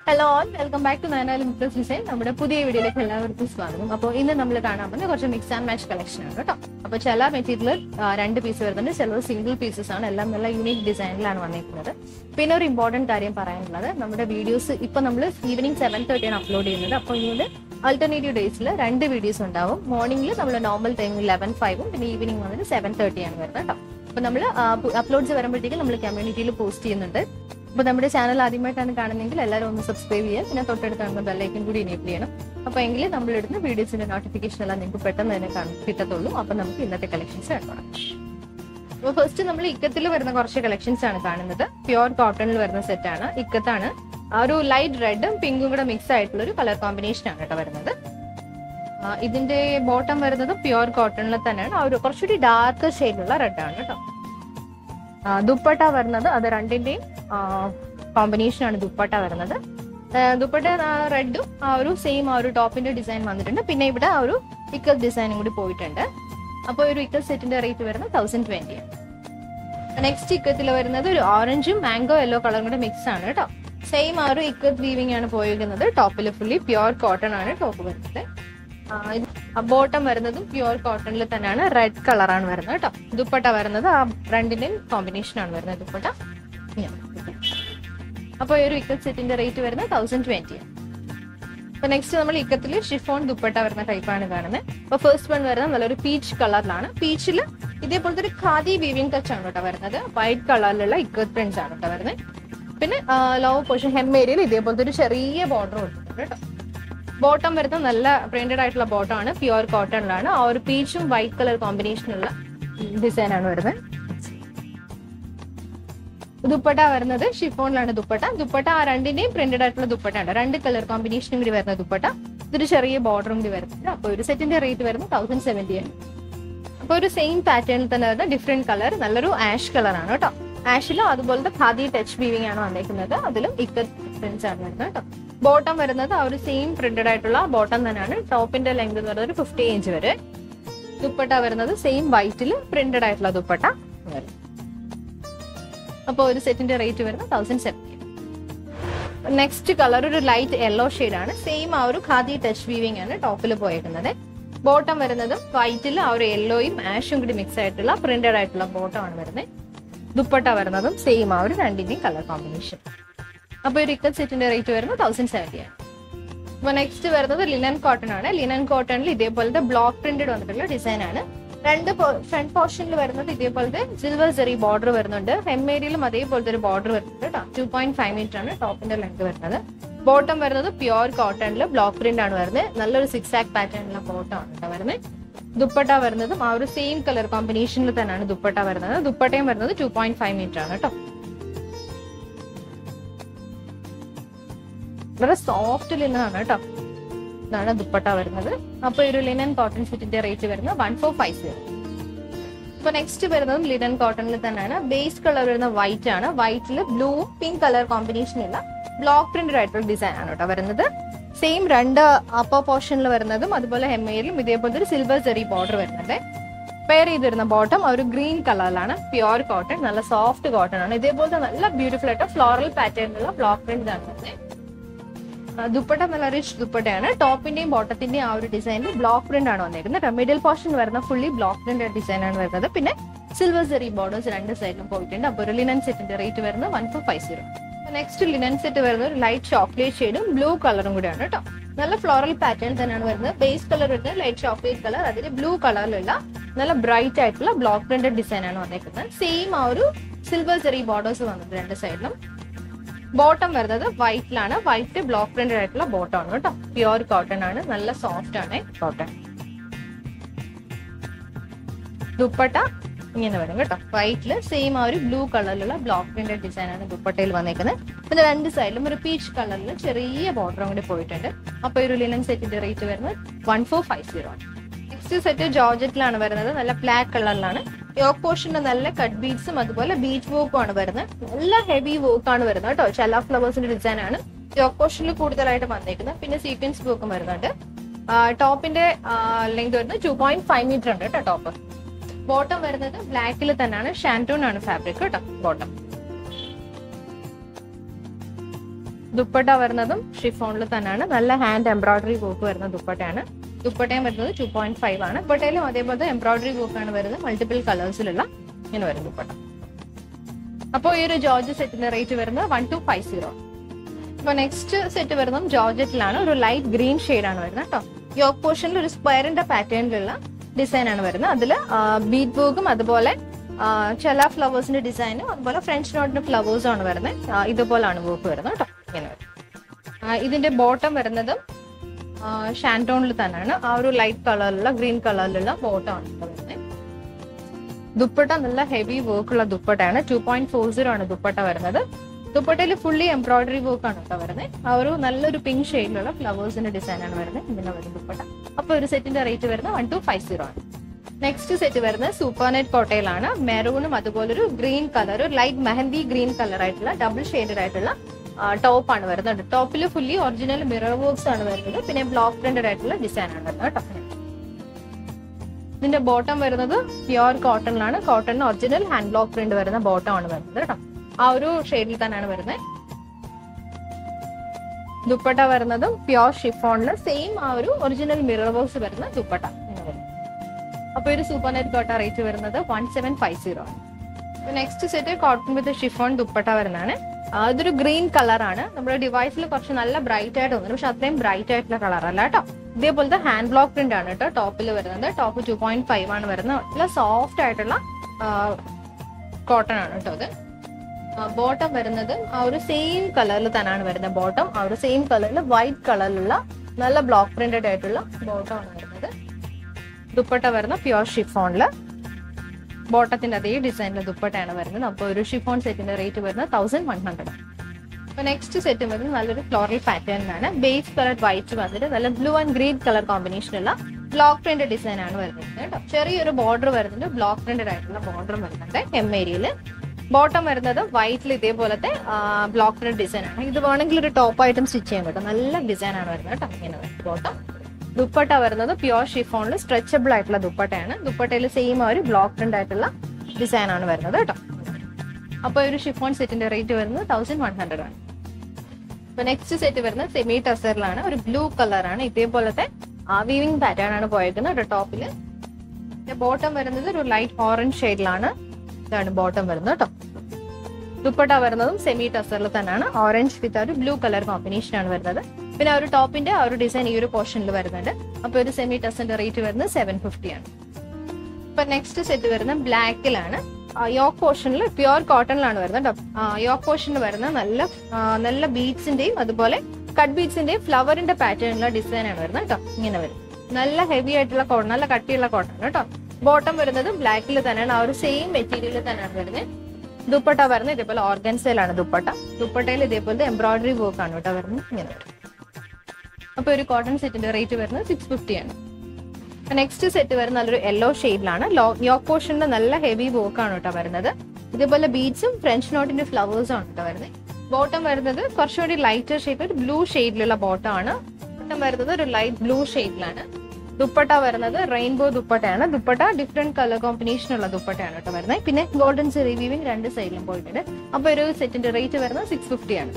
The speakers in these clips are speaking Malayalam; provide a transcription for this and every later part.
Hello all welcome back to നയനാലും ഇംപ്രസ് ഡിസൈൻ നമ്മുടെ പുതിയ വീഡിയോയിലേക്ക് എല്ലാവർക്കും സ്വാഗതം അപ്പോൾ ഇന്ന് നമ്മൾ കാണാൻ പോകുന്ന കുറച്ച് മിക്സ് ആൻഡ് മാച്ച് കളക്ഷൻ ആണ് കേട്ടോ അപ്പോൾ ചില മെറ്റീരിയൽ രണ്ട് പീസ് വരുന്നുണ്ട് ചിലത് സിംഗിൾ പീസസ് ആണ് എല്ലാം നല്ല യൂണിക് ഡിസൈനിലാണ് വന്നിരിക്കുന്നത് പിന്നെ ഒരു ഇമ്പോർട്ടന്റ് കാര്യം പറയാനുള്ളത് നമ്മുടെ വീഡിയോസ് ഇപ്പൊ നമ്മൾ ഈവനിങ് സെവൻ തേർട്ടിയാണ് അപ്ലോഡ് ചെയ്യുന്നത് അപ്പോൾ ഇതുകൊണ്ട് ആൾട്ടർനേറ്റീവ് ഡേയ്സിൽ രണ്ട് വീഡിയോസ് ഉണ്ടാവും മോർണിംഗിൽ നമ്മൾ നോർമൽ ടൈമിൽ ലെവൻ ഫൈവും പിന്നെ ഈവനിങ് വന്നിട്ട് സെവൻ തേർട്ടിയാണ് വരുന്നത് കേട്ടോ അപ്പോൾ നമ്മൾ അപ്ലോഡ്സ് വരുമ്പോഴത്തേക്കും നമ്മൾ കമ്മ്യൂണിറ്റിയിൽ പോസ്റ്റ് ചെയ്യുന്നുണ്ട് അപ്പോൾ നമ്മുടെ ചാനൽ ആദ്യമായിട്ടാണ് കാണുന്നതെങ്കിൽ എല്ലാവരും ഒന്ന് സബ്സ്ക്രൈബ് ചെയ്യുക പിന്നെ തൊട്ടടുത്ത് കാണുന്ന ബെല്ലൈക്കൻ കൂടി എനേബിൾ ചെയ്യണം അപ്പോൾ എങ്കിൽ നമ്മളിടുന്ന വീഡിയോസിന്റെ നോട്ടിഫിക്കേഷൻ എല്ലാം നിങ്ങൾക്ക് പെട്ടെന്ന് തന്നെ കാണും കിട്ടത്തുള്ളൂ അപ്പോൾ നമുക്ക് ഇന്നത്തെ കളക്ഷൻസ് കാണാം അപ്പോൾ ഫസ്റ്റ് നമ്മൾ ഇക്കത്തിൽ വരുന്ന കുറച്ച് കളക്ഷൻസ് ആണ് കാണുന്നത് പ്യുവർ കോട്ടണിൽ വരുന്ന സെറ്റ് ആണ് ഇക്കത്താണ് ആ ഒരു ലൈറ്റ് റെഡും പിങ്കും കൂടെ മിക്സ് ആയിട്ടുള്ള ഒരു കളർ കോമ്പിനേഷൻ ആണ് കേട്ടോ വരുന്നത് ആ, ഇതിന്റെ ബോട്ടം വരുന്നത് പ്യുവർ കോട്ടണിൽ തന്നെയാണ് ആ ഒരു കുറച്ചുകൂടി ഡാർക്ക് ഷെയ്ഡിലുള്ള റെഡ് ആണ് കേട്ടോ ആ, ദുപ്പട്ട വരുന്നത് അത് രണ്ടിന്റെയും കോമ്പിനേഷൻ ആണ് ദുപ്പട്ട വരുന്നത് ആ, ദുപ്പട്ട റെഡും ആ ഒരു സെയിം ആ ഒരു ടോപ്പിന്റെ ഡിസൈൻ വന്നിട്ടുണ്ട് പിന്നെ ഇവിടെ ആ ഒരു ഇക്കൽ ഡിസൈനും കൂടി പോയിട്ടുണ്ട് അപ്പോൾ ഒരു ഇക്കൽ സെറ്റിന്റെ റേറ്റ് വരുന്നത് തൗസൻഡ് ട്വന്റി നെക്സ്റ്റ് ഇക്കത്തിൽ വരുന്നത് ഒരു ഓറഞ്ചും മാംഗോ യെല്ലോ കളറും കൂടെ മിക്സ് ആണ് കേട്ടോ സെയിം ആ ഒരു ഇക്കത്ത് വീവിംഗ് ആണ് പോയിരിക്കുന്നത് ടോപ്പിൽ ഫുള്ളി പ്യുവർ കോട്ടൺ ആണ് ടോപ്പ് വരുന്നത് ബോട്ടം വരുന്നതും പ്യുവർ കോട്ടണിൽ തന്നെയാണ് റെഡ് കളറാണ് വരുന്നത് കേട്ടോ ദുപ്പട്ട വരുന്നത് ആ രണ്ടിന്റെയും കോമ്പിനേഷൻ ആണ് വരുന്നത് ദുപ്പട്ട അപ്പോൾ ഈ ഒരു ഇക്കത്ത് സെറ്റിന്റെ റേറ്റ് വരുന്നത് തൗസൻഡ് ട്വന്റി അപ്പൊ നെക്സ്റ്റ് നമ്മൾ ഇക്കത്തിൽ ഷിഫോൺ ദുപ്പട്ട വരുന്ന ടൈപ്പാണ് കാണുന്നത് അപ്പൊ ഫസ്റ്റ് വൺ വരുന്നത് നല്ലൊരു പീച്ച് കളറിലാണ് പീച്ചിൽ ഇതേപോലത്തെ ഒരു ഖാദി വീവിംഗ് ടച്ച് ആണ് കേട്ടോ വരുന്നത് വൈറ്റ് കളറിലുള്ള ഇക്കത്ത് പ്രിന്റ്സ് ആണ് കേട്ടോ വരുന്നത് പിന്നെ ലോ പൊസിഷൻ ഹെം ഏരിയയിൽ ഇതേപോലത്തെ ഒരു ചെറിയ ബോർഡർ കൊടുത്തിട്ടുണ്ട് കേട്ടോ ബോട്ടം വരുന്നത് നല്ല പ്രിന്റഡ് ആയിട്ടുള്ള ബോട്ടം ആണ് പ്യുവർ കോട്ടണിലാണ് ആ ഒരു പീച്ചും വൈറ്റ് കളർ കോമ്പിനേഷനുള്ള ഡിസൈൻ ആണ് വരുന്നത് ദുപ്പട്ട വരുന്നത് ഷിഫോണിലാണ് ദുപ്പട്ട ദുപ്പട്ട ആ രണ്ടിന്റെയും പ്രിന്റഡ് ആയിട്ടുള്ള ദുപ്പട്ട ഉണ്ട് രണ്ട് കളർ കോമ്പിനേഷനും കൂടി വരുന്ന ദുപ്പട്ട ഇതൊരു ചെറിയ ബോർഡറും കൂടി വരുന്നുണ്ട് അപ്പൊ ഒരു സെറ്റിന്റെ റേറ്റ് വരുന്നത് തൗസൻഡ് സെവന്റി ആണ് അപ്പൊ ഒരു സെയിം പാറ്റേണിൽ തന്നെ വരുന്ന ഡിഫറെന്റ് കളർ നല്ലൊരു ആഷ് കളറാണ് കേട്ടോ ആഷിലും അതുപോലത്തെ ഖാദി ടച്ച് വീവിംഗ് ആണ് വന്നേക്കുന്നത് അതിലും ഇക്കത്ത് പ്രിന്റ്സ് ആണ് വരുന്നത് കേട്ടോ ബോട്ടം വരുന്നത് ആ ഒരു സെയിം പ്രിന്റഡ് ആയിട്ടുള്ള ബോട്ടം തന്നെയാണ് ടോപ്പിന്റെ ലെങ്ത് എന്ന് പറയുന്നത് ഒരു ഫിഫ്റ്റി ഇഞ്ച് വരെ ദുപ്പട്ട വരുന്നത് സെയിം വൈറ്റിൽ പ്രിന്റഡ് ആയിട്ടുള്ള ദുപ്പട്ട വരും അപ്പോൾ ഒരു സെറ്റിന്റെ റേറ്റ് വരുന്നത് തൗസൻഡ് സെവൻറ്റി നെക്സ്റ്റ് കളർ ഒരു ലൈറ്റ് യെല്ലോ ആണ് സെയിം ആ ഒരു ഖാദി ടച്ച് വീവിംഗ് ആണ് ടോപ്പിൽ പോയേക്കുന്നത് ബോട്ടം വരുന്നതും വൈറ്റിൽ ആ ഒരു യെല്ലോയും ആഷും കൂടി മിക്സ് ആയിട്ടുള്ള പ്രിന്റഡ് ആയിട്ടുള്ള ബോട്ടം ആണ് വരുന്നത് ദുപ്പട്ട വരുന്നതും സെയിം ആ ഒരു രണ്ടിന്റെയും കളർ കോമ്പിനേഷൻ അപ്പോൾ ഒരു ഇക്കത്ത് സെറ്റിന്റെ റേറ്റ് വരുന്നത് തൗസൻഡ് സെവൻറ്റി ആണ് അപ്പോൾ നെക്സ്റ്റ് വരുന്നത് ലിനൻ കോട്ടൺ ആണ് ലിനൻ കോട്ടണിൽ ഇതേപോലത്തെ ബ്ലോക്ക് പ്രിന്റഡ് വന്നിട്ടുള്ള ഡിസൈൻ ആണ് രണ്ട് ഫ്രണ്ട് പോർഷനിൽ വരുന്നത് ഇതേപോലത്തെ സിൽവർ സെറി ബോർഡർ വരുന്നുണ്ട് ഹെമ്മേരിയിലും അതേപോലത്തെ ഒരു ബോർഡർ വരുന്നുണ്ട് കേട്ടോ ടു പോയിന്റ് ഫൈവ് മീറ്റർ ആണ് ടോപ്പിന്റെ ലെങ്ത് വരുന്നത് ബോട്ടം വരുന്നത് പ്യുവർ കോട്ടണിൽ ബ്ലോക്ക് പ്രിന്റ് ആണ് വരുന്നത് നല്ലൊരു സിക്സ് ആക്ക് പാറ്റേണിലുള്ള ബോട്ടം ആണ് കേട്ടോ വരുന്നത് ദുപ്പട്ട വരുന്നതും ആ ഒരു സെയിം കളർ കോമ്പിനേഷനിൽ തന്നെയാണ് ദുപ്പട്ട വരുന്നത് ദുപ്പട്ടയും വരുന്നത് ടു പോയിന്റ് ഫൈവ് മീറ്റർ ആണ് കേട്ടോ വളരെ സോഫ്റ്റ് ലിനൻ ആണ് കേട്ടോ ഇതാണ് ദുപ്പട്ട വരുന്നത് അപ്പൊ ഒരു ലിനൻ കോട്ടൺ സെറ്റിന്റെ റേറ്റ് വരുന്നത് വൺ ഫോർ ഫൈവ് സീറോ ഇപ്പൊ നെക്സ്റ്റ് വരുന്നതും ലിനൻ കോട്ടണിൽ തന്നെയാണ് ബേസ് കളർ വരുന്ന വൈറ്റ് ആണ് വൈറ്റിൽ ബ്ലൂ പിങ്ക് കളർ കോമ്പിനേഷനുള്ള ബ്ലോക്ക് പ്രിന്റഡ് ആയിട്ടുള്ള ഡിസൈൻ ആണ് കേട്ടോ വരുന്നത് സെയിം രണ്ട് അപ്പർ പോർഷനിൽ വരുന്നതും അതുപോലെ ഹെമ്മയിലും ഇതേപോലത്തെ ഒരു സിൽവർ ചെറി ബോർഡർ വരുന്നുണ്ട് പെയർ ചെയ്തിരുന്ന ബോട്ടം ഒരു ഗ്രീൻ കളറിലാണ് പ്യുവർ കോട്ടൺ നല്ല സോഫ്റ്റ് കോട്ടൺ ആണ് ഇതേപോലത്തെ നല്ല ബ്യൂട്ടിഫുൾ ആയിട്ട് ഫ്ലോറൽ പാറ്റേണിലുള്ള ബ്ലോക്ക് പ്രിന്റ് ആണ് വരുന്നത് ആ, ദുപ്പട്ട നല്ല റിച്ച് ദുപ്പട്ടയാണ് ടോപ്പിന്റെയും ബോട്ടത്തിന്റെയും ആ ഒരു ഡിസൈനിൽ ബ്ലോക്ക് പ്രിന്റ് ആണ് വന്നിരിക്കുന്നത് മിഡിൽ പോർഷൻ വരുന്ന ഫുള്ളി ബ്ലോക്ക് പ്രിന്റ് ഡിസൈൻ ആണ് വരുന്നത് പിന്നെ സിൽവർ സെറി ബോർഡേഴ്സ് രണ്ട് സൈഡിലും പോയിട്ടുണ്ട് അപ്പോൾ ഒരു ലിനൻ സെറ്റിന്റെ റേറ്റ് വരുന്നത് one four five zero next linen set വരുന്നത് ഒരു ലൈറ്റ് ചോക്ലേറ്റ് ഷെയ്ഡും ബ്ലൂ കളറും കൂടിയാണ് കേട്ടോ നല്ല ഫ്ലോറൽ പാറ്റേൺ തന്നെയാണ് വരുന്നത് ബേസ് കളർ വരുന്നത് ലൈറ്റ് ചോക്ലേറ്റ് കളർ അതിൽ ബ്ലൂ കളറിലുള്ള നല്ല ബ്രൈറ്റ് ആയിട്ടുള്ള ബ്ലോക്ക് പ്രിന്റഡ് ഡിസൈൻ ആണ് വന്നേക്കുന്നത് സെയിം ആ ഒരു സിൽവർ സെറി ബോർഡേഴ്സ് വന്നത് രണ്ട് സൈഡിലും ബോട്ടം വരുന്നത് വൈറ്റിലാണ് വൈറ്റ് ബ്ലോക്ക് പ്രിന്റഡ് ആയിട്ടുള്ള ബോട്ടം ആണ് കേട്ടോ പ്യുവർ കോട്ടൺ ആണ് നല്ല സോഫ്റ്റ് ആണ് കോട്ടൺ ദുപ്പട്ട ഇങ്ങനെ വരും കേട്ടോ വൈറ്റില് സെയിം ആ ഒരു ബ്ലൂ കളറിലുള്ള ബ്ലോക്ക് പ്രിന്റഡ് ഡിസൈൻ ആണ് ദുപ്പട്ടയിൽ വന്നേക്കുന്നത് പിന്നെ രണ്ട് സൈഡിലും ഒരു പീച്ച് കളറിൽ ചെറിയ ബോർഡറും കൂടി പോയിട്ടുണ്ട് അപ്പൊ ഒരു ലിനൻ സെറ്റിന്റെ റേറ്റ് വരുന്നത് വൺ ഫോർ ഫൈവ് സീറോ ആണ് നെക്സ്റ്റ് സെറ്റ് ജോർജറ്റിലാണ് വരുന്നത് നല്ല ബ്ലാക്ക് കളറിലാണ് യോക്ക് പോർഷന്റെ നല്ല കട്ട് ബീഡ്സും അതുപോലെ ബീച്ച് വോക്കും ആണ് വരുന്നത് നല്ല ഹെവി വോക്ക് ആണ് വരുന്നത് കേട്ടോ ചെല്ല ഫ്ലവേഴ്സിന്റെ ഡിസൈൻ ആണ് യോക്ക് പോർഷനിൽ കൂടുതലായിട്ട് വന്നേക്കുന്നത് പിന്നെ സീക്വൻസ് വോക്കും വരുന്നുണ്ട് ടോപ്പിന്റെ ലെങ്ത് വരുന്നത് ടു പോയിന്റ് ഫൈവ് മീറ്റർ ഉണ്ട് കേട്ടോ ടോപ്പ് ബോട്ടം വരുന്നത് ബ്ലാക്കിൽ തന്നെയാണ് ഷാൻറ്റൂൺ ആണ് ഫാബ്രിക് കേട്ടോ ബോട്ടം ദുപ്പട്ട വരുന്നതും ഷിഫോണിൽ തന്നെയാണ് നല്ല ഹാൻഡ് എംബ്രോയിഡറി വർക്ക് വരുന്ന ദുപ്പട്ടയാണ് ദുപ്പട്ടയും വരുന്നത് ടു പോയിന്റ് ഫൈവ് ആണ് ദുപ്പട്ടയിലും അതേപോലെ എംബ്രോയിഡറി വർക്ക് ആണ് വരുന്നത് മൾട്ടിപ്പിൾ കളേഴ്സിലുള്ള ഇങ്ങനെ വരും ദുപ്പട്ട അപ്പോൾ ഈ ഒരു ജോർജ് സെറ്റിന്റെ റേറ്റ് വരുന്നത് വൺ ടു ഫൈവ് സീറോ അപ്പൊ നെക്സ്റ്റ് സെറ്റ് വരുന്നത് ജോർജറ്റിലാണ് ഒരു ലൈറ്റ് ഗ്രീൻ ആണ് വരുന്നത് കേട്ടോ യോക്ക് പോർഷനിൽ ഒരു സ്ക്വയറിന്റെ പാറ്റേണിലുള്ള ഡിസൈൻ ആണ് വരുന്നത് അതിൽ ബീറ്റ് വർക്കും അതുപോലെ ആ, ചില ഫ്ലവേഴ്സിന്റെ ഡിസൈനും അതുപോലെ ഫ്രഞ്ച് നോട്ടിന്റെ ഫ്ലവേഴ്സും ആണ് വരുന്നത് ആ, ഇതുപോലാണ് വർക്ക് വരുന്നത് കേട്ടോ ഇങ്ങനെ വരും ആ, ഇതിന്റെ ബോട്ടം വരുന്നത് ഷാൻറ്റോണിൽ തന്നെയാണ് ആ ഒരു ലൈറ്റ് കളറിലുള്ള ഗ്രീൻ കളറിലുള്ള ബോട്ടം ആണ് ഇവിടെ വരുന്നത് ദുപ്പട്ട നല്ല ഹെവി വർക്കുള്ള ദുപ്പട്ടയാണ് ടു പോയിന്റ് ഫോർ സീറോ ആണ് ദുപ്പട്ട വരുന്നത് ദുപ്പട്ടയിൽ ഫുള്ളി എംബ്രോയിഡറി വർക്ക് ആണ് കേട്ടോ വരുന്നത് ആ ഒരു നല്ലൊരു പിങ്ക് ഷെയ്ഡിലുള്ള ഫ്ലവേഴ്സിന്റെ ഡിസൈൻ ആണ് വരുന്നത് ഇതിന്റെ വരും ദുപ്പട്ട അപ്പൊ ഒരു സെറ്റിന്റെ റേറ്റ് വരുന്നത് വൺ ടു ഫൈവ് സീറോ ആണ് നെക്സ്റ്റ് സെറ്റ് വരുന്നത് സൂപ്പർ നെറ്റ് കോട്ടയിലാണ് മെറൂണും അതുപോലെ ഒരു ഗ്രീൻ കളർ ഒരു ലൈറ്റ് മെഹന്തി ഗ്രീൻ കളർ ആയിട്ടുള്ള ഡബിൾ ഷെയ്ഡഡ് ആയിട്ടുള്ള ടോപ്പ് ആണ് വരുന്നത് ടോപ്പിൽ ഫുള്ളി ഒറിജിനൽ മിറർ വർക്ക്സ് ആണ് വരുന്നത് പിന്നെ ബ്ലോക്ക് പ്രിന്റഡ് ആയിട്ടുള്ള ഡിസൈൻ ആണ് വരുന്നത് കേട്ടോ ഇതിന്റെ ബോട്ടം വരുന്നത് പ്യുവർ കോട്ടണിലാണ് കോട്ടണിന് ഒറിജിനൽ ഹാൻഡ് ബ്ലോക്ക് പ്രിന്റ് വരുന്ന ബോട്ടം ആണ് വരുന്നത് കേട്ടോ ആ ഒരു ഷെയ്ഡിൽ തന്നെയാണ് വരുന്നത് ദുപ്പട്ട വരുന്നതും പ്യുവർ ഷിഫോണില് സെയിം ആ ഒരു ഒറിജിനൽ മിറർ വർക്ക്സ് വരുന്ന ദുപ്പട്ട ഇങ്ങനെ വരും. അപ്പൊ ഒരു സൂപ്പർ നെറ്റ് കോട്ട റേറ്റ് വരുന്നത് വൺ സെവൻ ഫൈവ് സീറോ ആണ് next set cotton with chiffon dupatta വരുന്നതാണ് ആ, ഇതൊരു ഗ്രീൻ കളറാണ് നമ്മുടെ ഡിവൈസിൽ കുറച്ച് നല്ല ബ്രൈറ്റ് ആയിട്ട് തോന്നുന്നു പക്ഷെ അത്രയും ബ്രൈറ്റ് ആയിട്ടുള്ള കളർ അല്ല കേട്ടോ ഇതേപോലത്തെ ഹാൻഡ് ബ്ലോക്ക് പ്രിന്റ് ആണ് കേട്ടോ ടോപ്പിൽ വരുന്നത് ടോപ്പ് ടു പോയിന്റ് ഫൈവ് ആണ് വരുന്നത് നല്ല സോഫ്റ്റ് ആയിട്ടുള്ള കോട്ടൺ ആണ് കേട്ടോ അത് ബോട്ടം വരുന്നത് ആ ഒരു സെയിം കളറിൽ തന്നെയാണ് വരുന്നത് ബോട്ടം ആ ഒരു സെയിം കളറിൽ വൈറ്റ് കളറിലുള്ള നല്ല ബ്ലോക്ക് പ്രിന്റഡ് ആയിട്ടുള്ള ബോട്ടം ആണ് വരുന്നത് ദുപ്പട്ട വരുന്ന പ്യുവർ ഷിഫോണില് ബോട്ടത്തിന്റെ അതേ ഡിസൈനിലെ ദുപ്പട്ടയാണ് വരുന്നത് അപ്പോൾ ഒരു ഷിഫോൺ സെറ്റിന്റെ റേറ്റ് വരുന്നത് തൗസൻഡ് വൺ ഹൺഡ്രഡ് അപ്പൊ നെക്സ്റ്റ് സെറ്റ് വരുന്നത് നല്ലൊരു ഫ്ലോറൽ പാറ്റേണിലാണ് ബേസ് കളർ വൈറ്റ് വന്നിട്ട് നല്ല ബ്ലൂ ആൻഡ് ഗ്രീൻ കളർ കോമ്പിനേഷനുള്ള ബ്ലോക്ക് പ്രിന്റ് ഡിസൈൻ ആണ് വരുന്നത് കേട്ടോ ചെറിയൊരു ബോർഡർ വരുന്നുണ്ട് ബ്ലോക്ക് പ്രിന്റഡ് ആയിട്ടുള്ള ബോർഡർ വരുന്നുണ്ട് എം ഏരിയയില് ബോട്ടം വരുന്നത് വൈറ്റിൽ ഇതേപോലത്തെ ബ്ലോക്ക് പ്രിന്റ് ഡിസൈൻ ആണ് ഇത് വേണമെങ്കിൽ ഒരു ടോപ്പ് ആയിട്ടും സ്റ്റിച്ച് ചെയ്യാൻ പറ്റും നല്ല ഡിസൈൻ ആണ് വരുന്നത് കേട്ടോ ഇങ്ങനെ വരും ബോട്ടം ദുപ്പട്ട വരുന്നത് പ്യുവർ ഷിഫോണിൽ സ്ട്രെച്ചബിൾ ആയിട്ടുള്ള ദുപ്പട്ടയാണ് ദുപ്പട്ടയിൽ സെയിം ഒരു ബ്ലോക്ക് പ്രിന്റ് ആയിട്ടുള്ള ഡിസൈൻ ആണ് വരുന്നത് കേട്ടോ അപ്പോൾ ഒരു ഷിഫോൺ സെറ്റിന്റെ റേറ്റ് വരുന്നത് തൗസൻഡ് വൺ ഹൺഡ്രഡ് ആണ് ഇപ്പൊ നെക്സ്റ്റ് സെറ്റ് വരുന്നത് സെമി ടസറിലാണ് ഒരു ബ്ലൂ കളറാണ് ഇതേപോലത്തെ വീവിംഗ് പാറ്റേൺ ആണ് പോയേക്കുന്നത് കേട്ടോ ടോപ്പില് ബോട്ടം വരുന്നത് ഒരു ലൈറ്റ് ഓറഞ്ച് ഷെയ്ഡിലാണ് ഇതാണ് ബോട്ടം വരുന്നത് കേട്ടോ ദുപ്പട്ട വരുന്നതും സെമി ടസറിൽ തന്നെയാണ് ഓറഞ്ച് വിത്ത് ഒരു ബ്ലൂ കളർ കോമ്പിനേഷൻ ആണ് വരുന്നത് പിന്നെ ആ ഒരു ടോപ്പിന്റെ ആ ഒരു ഡിസൈൻ ഈ ഒരു പോർഷനിൽ വരുന്നുണ്ട് അപ്പൊ ഒരു സെമി ടസറിന്റെ റേറ്റ് വരുന്നത് സെവൻ ഫിഫ്റ്റി ആണ് ഇപ്പൊ നെക്സ്റ്റ് സെറ്റ് വരുന്നത് ബ്ലാക്കിലാണ് യോക്ക് പോർഷനിൽ പ്യുവർ കോട്ടണിലാണ് വരുന്നത് കേട്ടോ യോക്ക് പോർഷനിൽ വരുന്ന നല്ല ആ, നല്ല ബീഡ്സിന്റെയും അതുപോലെ കട്ട് ബീഡ്സിന്റെയും ഫ്ലവറിന്റെ പാറ്റേണിലുള്ള ഡിസൈൻ ആണ് വരുന്നത് കേട്ടോ ഇങ്ങനെ വരും നല്ല ഹെവി ആയിട്ടുള്ള കോട്ടൺ നല്ല കട്ടിയുള്ള കോട്ടൺ കേട്ടോ ബോട്ടം വരുന്നത് ബ്ലാക്കിൽ തന്നെയാണ് ആ ഒരു സെയിം മെറ്റീരിയലിൽ തന്നെയാണ് വരുന്നത് ദുപ്പട്ട വരുന്നത് ഇതേപോലെ ഓർഗൻസയിലാണ് ദുപ്പട്ട ദുപ്പട്ടയിൽ ഇതേപോലത്തെ എംബ്രോയിഡറി വർക്ക് ആണ് കേട്ടോ വരുന്നത് ഇങ്ങനെ വരും അപ്പൊ ഒരു കോട്ടൺ സെറ്റിന്റെ റേറ്റ് വരുന്നത് സിക്സ് ഫിഫ്റ്റി ആണ് നെക്സ്റ്റ് സെറ്റ് വരുന്ന നല്ലൊരു യെല്ലോ ഷെയ്ഡിലാണ് യോക്ക് പോർഷനിൽ നല്ല ഹെവി വർക്ക് ആണ് കേട്ടോ വരുന്നത് ഇതേപോലെ ബീഡ്സും ഫ്രഞ്ച് നോട്ടിന്റെ ഫ്ലവേഴ്സും ആണ് കേട്ടോ വരുന്നത് ബോട്ടം വരുന്നത് കുറച്ചുകൂടി ലൈറ്റർ ഷെയ്ഡ് ഒരു ബ്ലൂ ഷെയ്ഡിലുള്ള ബോട്ടം ആണ് ബോട്ടം വരുന്നത് ഒരു ലൈറ്റ് ബ്ലൂ ഷെയ്ഡിലാണ് ദുപ്പട്ട വരുന്നത് റെയിൻബോ ദുപ്പട്ടയാണ് ദുപ്പട്ട ഡിഫറെന്റ് കളർ കോമ്പിനേഷൻ ഉള്ള ദുപ്പട്ടയാണ് കേട്ടോ വരുന്നത് പിന്നെ ഗോൾഡൻ ചെറി വീവിംഗ് രണ്ട് സൈഡിലും പോയിട്ടുണ്ട് അപ്പൊ ഒരു സെറ്റിന്റെ റേറ്റ് വരുന്നത് സിക്സ് ഫിഫ്റ്റി ആണ്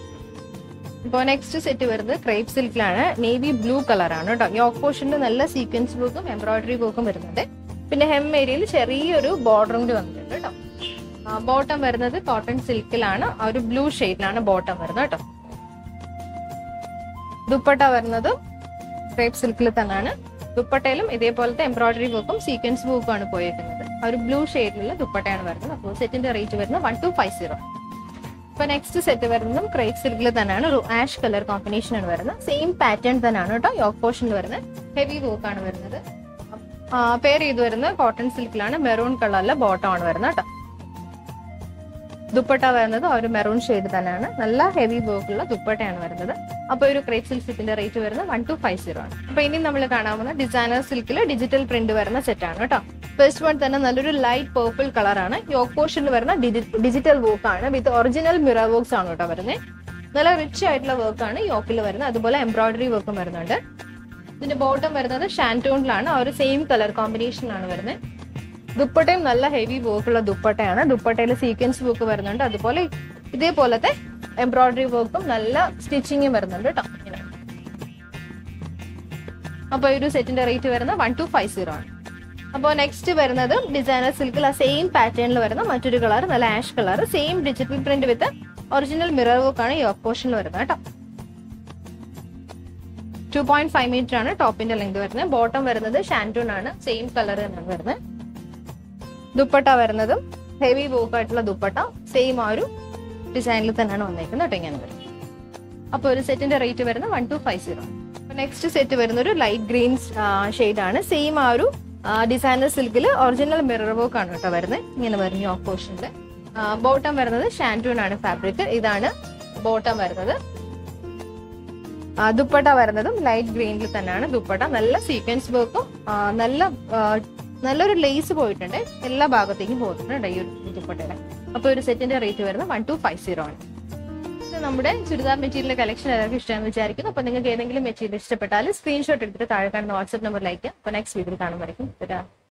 ഇപ്പോൾ നെക്സ്റ്റ് സെറ്റ് വരുന്നത് ക്രേപ്പ് സിൽക്കിലാണ് നേവി ബ്ലൂ കളറാണ് കേട്ടോ യോക്ക് പോർഷനിൽ നല്ല സീക്വൻസ് വർക്കും എംബ്രോയിഡറി വർക്കും വരുന്നുണ്ട് പിന്നെ ഹെം ഏരിയയിൽ ചെറിയൊരു ബോർഡറും കൂടി വന്നിട്ടുണ്ട് കേട്ടോ ബോട്ടം വരുന്നത് കോട്ടൺ സിൽക്കിലാണ് ആ ഒരു ബ്ലൂ ഷെയ്ഡിലാണ് ബോട്ടം വരുന്നത് കേട്ടോ ദുപ്പട്ട വരുന്നത് ക്രേപ്പ് സിൽക്കിൽ തന്നെയാണ് ദുപ്പട്ടയിലും ഇതേപോലത്തെ എംബ്രോയിഡറി വർക്കും സീക്വൻസ് വർക്കും ആണ് പോയേക്കുന്നത് ആ ഒരു ബ്ലൂ ഷെയ്ഡിലുള്ള ദുപ്പട്ടയാണ് വരുന്നത് അപ്പോൾ സെറ്റിന്റെ റേറ്റ് വരുന്നത് വൺ ടു ഫൈവ് സീറോ ഇപ്പൊ നെക്സ്റ്റ് സെറ്റ് വരുന്നതും ക്രേപ്പ് സിൽക്കിൽ തന്നെയാണ് ഒരു ആഷ് കളർ കോമ്പിനേഷൻ ആണ് വരുന്നത് സെയിം പാറ്റേൺ തന്നെയാണ് കേട്ടോ യോക്ക് പോർഷനിൽ വരുന്നത് ഹെവി വർക്ക് ആണ് വരുന്നത് പേർ ചെയ്ത് വരുന്നത് കോട്ടൺ സിൽക്കിലാണ് മെറൂൺ കളറിലെ ബോട്ടം ആണ് വരുന്നത് കേട്ടോ ദുപ്പട്ട വരുന്നത് ആ ഒരു മെറൂൺ ഷെയ്ഡ് തന്നെയാണ് നല്ല ഹെവി വർക്കുള്ള ദുപ്പട്ടയാണ് വരുന്നത് അപ്പൊ ഒരു ക്രേപ്പ് സിൽക്ക് സെറ്റിന്റെ റേറ്റ് വരുന്നത് വൺ ടു ഫൈവ് സീറോ ആണ് അപ്പൊ ഇനി നമ്മൾ കാണാവുന്ന ഡിസൈനർ സിൽക്കിൽ ഡിജിറ്റൽ പ്രിന്റ് വരുന്ന സെറ്റാണ് കേട്ടോ ഫസ്റ്റ് വൺ തന്നെ നല്ലൊരു ലൈറ്റ് പേർപ്പിൾ കളറാണ് യോക്ക് പോർഷനിൽ വരുന്ന ഡിജിറ്റൽ വർക്ക് ആണ് വിത്ത് ഒറിജിനൽ മിറർ വർക്ക്സ് ആണ് കേട്ടോ വരുന്നത് നല്ല റിച്ച് ആയിട്ടുള്ള വർക്ക് ആണ് യോക്കിൽ വരുന്നത് അതുപോലെ എംബ്രോയിഡറി വർക്കും വരുന്നുണ്ട് ഇതിന്റെ ബോട്ടം വരുന്നത് ഷാൻറ്റോണിലാണ് ആ ഒരു സെയിം കളർ കോമ്പിനേഷനിലാണ് വരുന്നത് ദുപ്പട്ടയും നല്ല ഹെവി വർക്കുള്ള ദുപ്പട്ടയാണ് ദുപ്പട്ടയിൽ സീക്വൻസ് വർക്ക് വരുന്നുണ്ട് അതുപോലെ ഇതേപോലത്തെ എംബ്രോയിഡറി വർക്കും നല്ല സ്റ്റിച്ചിങ്ങും വരുന്നുണ്ട് കേട്ടോ ഇങ്ങനെ അപ്പോൾ ഈ ഒരു സെറ്റിന്റെ റേറ്റ് വരുന്നത് വൺ ടു ഫൈവ് സീറോ ആണ് അപ്പോൾ നെക്സ്റ്റ് വരുന്നത് ഡിസൈനർ സിൽക്കിൽ ആ സെയിം പാറ്റേണിൽ വരുന്ന മറ്റൊരു കളർ നല്ല ash colour same digital print with original mirror work ആണ് ഈ പോർഷനിൽ വരുന്നത് കേട്ടോ ടു പോയിന്റ് ഫൈവ് മീറ്റർ ആണ് ടോപ്പിന്റെ ലെങ്ത് വരുന്നത് ബോട്ടം വരുന്നത് ഷാൻറ്റൂൺ ആണ് സെയിം കളർ തന്നെയാണ് വരുന്നത് ദുപ്പട്ട വരുന്നതും ഹെവി വർക്ക് ആയിട്ടുള്ള ദുപ്പട്ട സെയിം ആ ഒരു ഡിസൈനിൽ തന്നെയാണ് വന്നേക്കുന്നത് കേട്ടോ ഇങ്ങനെ വരും അപ്പോൾ ഒരു സെറ്റിന്റെ റേറ്റ് വരുന്നത് one two five zero next set വരുന്ന ഒരു ലൈറ്റ് ഗ്രീൻ ഷെയ്ഡ് ആണ് സെയിം ആ ഒരു ഡിസൈനർ സിൽക്കിൽ ഒറിജിനൽ മിറർ വർക്ക് ആണ് കേട്ടോ വരുന്നത് ഇങ്ങനെ വരുന്ന ഈ ഓപ്പോഷനിൽ ബോട്ടം വരുന്നത് ഷാൻറ്റൂൺ ആണ് ഫാബ്രിക് ഇതാണ് ബോട്ടം വരുന്നത് ആ, ദുപ്പട്ട വരുന്നതും ലൈറ്റ് ഗ്രീനിൽ തന്നെയാണ് ദുപ്പട്ട നല്ല സീക്വൻസ് വർക്കും ആ, നല്ല ആ, നല്ലൊരു ലേസ് പോയിട്ടുണ്ട് എല്ലാ ഭാഗത്തേക്കും പോയിട്ടുണ്ട് ഈ ഒരു ദുപ്പട്ടയുടെ അപ്പൊ ഒരു സെറ്റിന്റെ റേറ്റ് വരുന്നത് വൺ ടു ഫൈവ് സീറോ ആണ് ഇത് നമ്മുടെ ചുരിദാർ മെറ്റീരിയൽ കളക്ഷൻ എല്ലാവർക്കും ഇഷ്ടമെന്ന് വിചാരിക്കുന്നു അപ്പൊ നിങ്ങൾക്ക് ഏതെങ്കിലും മെറ്റീരിയൽ ഇഷ്ടപ്പെട്ടാൽ സ്ക്രീൻഷോട്ട് എടുത്തിട്ട് താഴെ കാണുന്ന വാട്സ്ആപ്പ് നമ്പറിലേക്ക് അപ്പൊ നെക്സ്റ്റ് വീഡിയോയിൽ കാണുമ്പോഴേക്കും